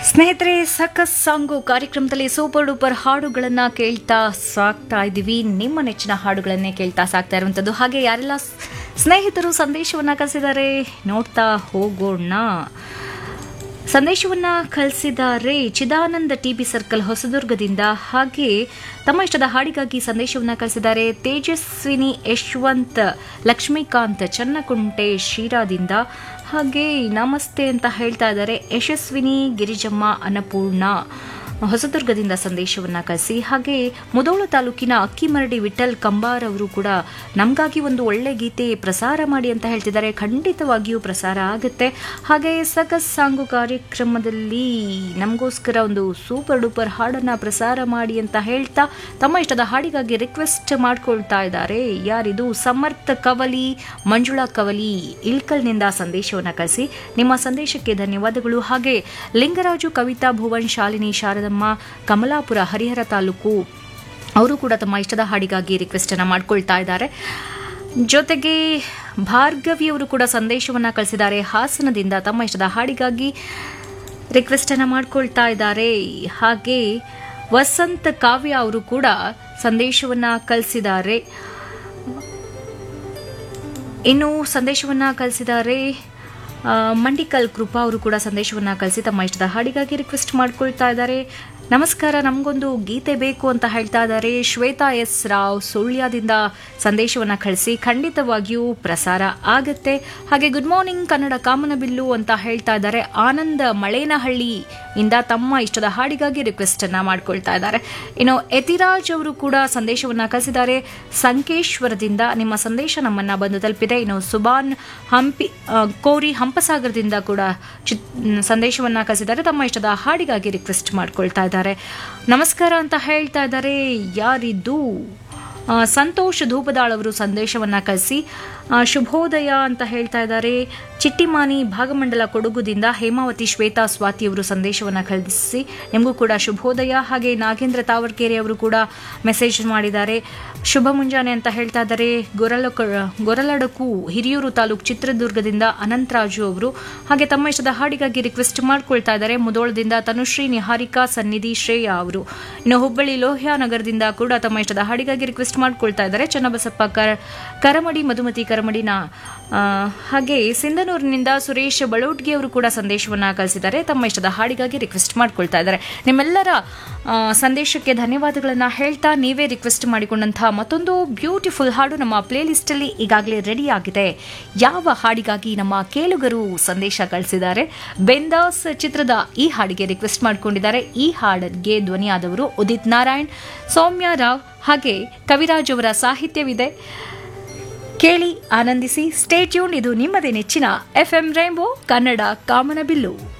ಸ್ನೇಹಿತರೆ ಸಕಸ್ ಸಾಂಗು ಕಾರ್ಯಕ್ರಮದಲ್ಲಿ ಸೂಪರ್ ಡೂಪರ್ ಹಾಡುಗಳನ್ನ ಕೇಳ್ತಾ ಸಾಕ್ತಾ ಇದ್ದೀವಿ ನಿಮ್ಮ ನೆಚ್ಚಿನ ಹಾಡುಗಳನ್ನೇ ಕೇಳ್ತಾ ಸಾಕ್ತಾ ಇರುವಂಥದ್ದು ಹಾಗೆ ಯಾರೆಲ್ಲ ಸ್- ಸ್ನೇಹಿತರು ಸಂದೇಶವನ್ನ ಕಳಿಸಿದ್ದಾರೆ ನೋಡ್ತಾ ಹೋಗೋಣ ಸಂದೇಶವನ್ನ ಕಳಿಸಿದ್ದಾರೆ ಚಿದಾನಂದ ಟಿಬಿ ಸರ್ಕಲ್ ಹೊಸದುರ್ಗದಿಂದ ಹಾಗೆ ತಮ್ಮ ಇಷ್ಟದ ಹಾಡಿಗಾಗಿ ಸಂದೇಶವನ್ನ ಕಳಿಸಿದ್ದಾರೆ ತೇಜಸ್ವಿನಿ ಯಶವಂತ್ ಲಕ್ಷ್ಮೀಕಾಂತ್ ಚನ್ನಕುಂಟೆ ಶಿರಾದಿಂದ ಹಾಗೆ ನಮಸ್ತೆ ಅಂತ ಹೇಳ್ತಾ ಇದ್ದಾರೆ ಯಶಸ್ವಿನಿ ಗಿರಿಜಮ್ಮ ಅನ್ನಪೂರ್ಣ ಹೊಸದುರ್ಗದಿಂದ ಸಂದೇಶವನ್ನ ಕಳಿಸಿ ಹಾಗೆ ಮುದೋಳ ತಾಲೂಕಿನ ಅಕ್ಕಿಮರಡಿ ವಿಠಲ್ ಕಂಬಾರ್ ಅವರು ಕೂಡ ನಮಗಾಗಿ ಒಂದು ಒಳ್ಳೆ ಗೀತೆ ಪ್ರಸಾರ ಮಾಡಿ ಅಂತ ಹೇಳ್ತಿದ್ದಾರೆ ಖಂಡಿತವಾಗಿಯೂ ಪ್ರಸಾರ ಆಗುತ್ತೆ ಹಾಗೆ ಸಕಸ್ ಸಾಂಗು ಕಾರ್ಯಕ್ರಮದಲ್ಲಿ ನಮಗೋಸ್ಕರ ಒಂದು ಸೂಪರ್ ಡೂಪರ್ ಹಾಡನ್ನ ಪ್ರಸಾರ ಮಾಡಿ ಅಂತ ಹೇಳ್ತಾ ತಮ್ಮ ಇಷ್ಟದ ಹಾಡಿಗಾಗಿ ರಿಕ್ವೆಸ್ಟ್ ಮಾಡ್ಕೊಳ್ತಾ ಇದ್ದಾರೆ ಯಾರಿದು ಸಮರ್ಥ ಕವಲಿ ಮಂಜುಳಾ ಕವಲಿ ಇಳ್ಕಲ್ನಿಂದ ಸಂದೇಶವನ್ನ ಕಳಿಸಿ ನಿಮ್ಮ ಸಂದೇಶಕ್ಕೆ ಧನ್ಯವಾದಗಳು ಹಾಗೆ ಲಿಂಗರಾಜು ಕವಿತಾ ಭುವನ್ ಶಾಲಿನಿ ಶಾರದಮ್ಮ ಕಮಲಾಪುರ ಹರಿಹರ ತಾಲೂಕು ಅವರು ಕೂಡ ತಮ್ಮ ಇಷ್ಟದ ಹಾಡಿಗಾಗಿ ರಿಕ್ವೆಸ್ಟ್ ಅನ್ನ ಮಾಡ್ಕೊಳ್ತಾ ಇದ್ದಾರೆ ಜೊತೆಗೆ ಭಾರ್ಗವಿ ಅವರು ಕೂಡ ಸಂದೇಶವನ್ನ ಕಳಿಸಿದ್ದಾರೆ ಹಾಸನದಿಂದ ತಮ್ಮ ಇಷ್ಟದ ಹಾಡಿಗಾಗಿ ರಿಕ್ವೆಸ್ಟ್ ಅನ್ನ ಮಾಡ್ಕೊಳ್ತಾ ಇದ್ದಾರೆ ಹಾಗೆ ವಸಂತ ಕಾವ್ಯ ಅವರು ಕೂಡ ಸಂದೇಶವನ್ನ ಕಳಿಸಿದ್ದಾರೆ ಇನ್ನು ಸಂದೇಶವನ್ನ ಕಳಿಸಿದ್ದಾರೆ ಆ, ಮಂಡಿಕಲ್ ಕೃಪಾ ಅವರು ಕೂಡ ಸಂದೇಶವನ್ನ ಕಳಿಸಿ ತಮ್ಮ ಇಷ್ಟದ ಹಾಡಿಗಾಗಿ ರಿಕ್ವೆಸ್ಟ್ ಮಾಡ್ಕೊಳ್ತಾ ಇದ್ದಾರೆ ನಮಸ್ಕಾರ ನಮಗೊಂದು ಗೀತೆ ಬೇಕು ಅಂತ ಹೇಳ್ತಾ ಇದ್ದಾರೆ ಶ್ವೇತಾ ಎಸ್ ರಾವ್ ಸುಳ್ಯದಿಂದ ಸಂದೇಶವನ್ನ ಕಳಿಸಿ ಖಂಡಿತವಾಗಿಯೂ ಪ್ರಸಾರ ಆಗತ್ತೆ ಹಾಗೆ ಗುಡ್ ಮಾರ್ನಿಂಗ್ ಕನ್ನಡ ಕಾಮನಬಿಲ್ಲು ಅಂತ ಹೇಳ್ತಾ ಇದ್ದಾರೆ ಆನಂದ ಮಳೇನಹಳ್ಳಿ ಇಂದ ತಮ್ಮ ಇಷ್ಟದ ಹಾಡಿಗಾಗಿ ರಿಕ್ವೆಸ್ಟ್ ಅನ್ನ ಮಾಡ್ಕೊಳ್ತಾ ಇದ್ದಾರೆ ಇನ್ನು ಯತಿರಾಜ್ ಅವರು ಕೂಡ ಸಂದೇಶವನ್ನ ಕಳಿಸಿದ್ದಾರೆ ಸಂಕೇಶ್ವರದಿಂದ ನಿಮ್ಮ ಸಂದೇಶ ನಮ್ಮನ್ನ ಬಂದು ತಲುಪಿದೆ ಇನ್ನು ಸುಬಾನ್ ಹಂಪಿ ಆ, ಕೋರಿ ಹಂಪಸಾಗರದಿಂದ ಕೂಡ ಚಿತ್- ಮ್, ಸಂದೇಶವನ್ನ ಕಳಿಸಿದ್ದಾರೆ ತಮ್ಮ ಇಷ್ಟದ ಹಾಡಿಗಾಗಿ ರಿಕ್ವೆಸ್ಟ್ ಮಾಡ್ಕೊಳ್ತಾ ಇದ್ದಾರೆ ನಮಸ್ಕಾರ ಅಂತ ಹೇಳ್ತಾ ಇದ್ದಾರೆ ಯಾರಿದ್ದು ಆ, ಸಂತೋಷ್ ಧೂಪದಾಳ್ ಅವರು ಸಂದೇಶವನ್ನ ಕಳಿಸಿ ಆ, ಶುಭೋದಯ ಅಂತ ಹೇಳ್ತಾ ಇದ್ದಾರೆ ಚಿಟ್ಟಿಮಾನಿ ಭಾಗಮಂಡಲ ಕೊಡಗುದಿಂದ ಹೇಮಾವತಿ ಶ್ವೇತಾ ಸ್ವಾತಿ ಅವರು ಸಂದೇಶವನ್ನ ಕಳಿಸಿ ನಿಮಗೂ ಕೂಡ ಶುಭೋದಯ ಹಾಗೆ ನಾಗೇಂದ್ರ ತಾವರ್ಕೆರೆ ಅವರು ಕೂಡ ಮೆಸೇಜ್ ಮಾಡಿದ್ದಾರೆ ಶುಭ ಮುಂಜಾನೆ ಅಂತ ಹೇಳ್ತಾ ಇದ್ದಾರೆ ಗೊರಲ ಗೊರಲಡಕು ಹಿರಿಯೂರು ತಾಲೂಕು ಚಿತ್ರದುರ್ಗದಿಂದ ಅನಂತರಾಜು ಅವರು ಹಾಗೆ ತಮ್ಮ ಇಷ್ಟದ ಹಾಡಿಗಾಗಿ ರಿಕ್ವೆಸ್ಟ್ ಮಾಡ್ಕೊಳ್ತಾ ಇದ್ದಾರೆ ಮುದೋಳದಿಂದ ತನುಶ್ರೀ ನಿಹಾರಿಕಾ ಸನ್ನಿಧಿ ಶ್ರೇಯಾ ಅವರು ಇನ್ನು ಹುಬ್ಬಳ್ಳಿ ಲೋಹ್ಯ ನಗರದಿಂದ ಕೂಡ ತಮ್ಮ ಇಷ್ಟದ ಹಾಡಿಗಾಗಿ ರಿಕ್ವೆಸ್ಟ್ ಮಾಡ್ಕೊಳ್ತಾ ಇದ್ದಾರೆ ಚನ್ನಬಸಪ್ಪ ಕರ ಕರಮಡಿ ಮಧುಮತಿ ಕರಮಡಿನ ಆ, ಹಾಗೆ ಸಿಂಧನೂರಿನಿಂದ ಸುರೇಶ್ ಬಳೋಟ್ಗಿ ಅವರು ಕೂಡ ಸಂದೇಶವನ್ನ ಕಳಿಸಿದ್ದಾರೆ ತಮ್ಮ ಇಷ್ಟದ ಹಾಡಿಗಾಗಿ ರಿಕ್ವೆಸ್ಟ್ ಮಾಡ್ಕೊಳ್ತಾ ಇದ್ದಾರೆ ನಿಮ್ಮೆಲ್ಲರ ಆ, ಸಂದೇಶಕ್ಕೆ ಧನ್ಯವಾದಗಳನ್ನ ಹೇಳ್ತಾ ನೀವೇ ರಿಕ್ವೆಸ್ಟ್ ಮಾಡಿಕೊಂಡಂತಹ ಮತ್ತೊಂದು ಬ್ಯೂಟಿಫುಲ್ ಹಾಡು ನಮ್ಮ ಪ್ಲೇ ಲಿಸ್ಟ್ ಅಲ್ಲಿ ಈಗಾಗಲೇ ರೆಡಿ ಆಗಿದೆ ಯಾವ ಹಾಡಿಗಾಗಿ ನಮ್ಮ ಕೇಳುಗರು ಸಂದೇಶ ಕಳಿಸಿದ್ದಾರೆ ಬೆಂದಾಸ್ ಚಿತ್ರದ ಈ ಹಾಡಿಗೆ ರಿಕ್ವೆಸ್ಟ್ ಮಾಡಿಕೊಂಡಿದ್ದಾರೆ ಈ ಹಾಡಿಗೆ ಧ್ವನಿಯಾದವರು ಉದಿತ್ ನಾರಾಯಣ್ ಸೌಮ್ಯ ರಾವ್ ಹಾಗೆ ಕವಿರಾಜ್ ಅವರ ಸಾಹಿತ್ಯವಿದೆ ಕೇಳಿ ಆನಂದಿಸಿ ಸ್ಟೇ ಟ್ಯೂನ್ ಇದು ನಿಮ್ಮದೇ ನೆಚ್ಚಿನ ಎಫ್ ಎಂ ರೈಂಬೋ ಕನ್ನಡ ಕಾಮನಬಿಲ್ಲು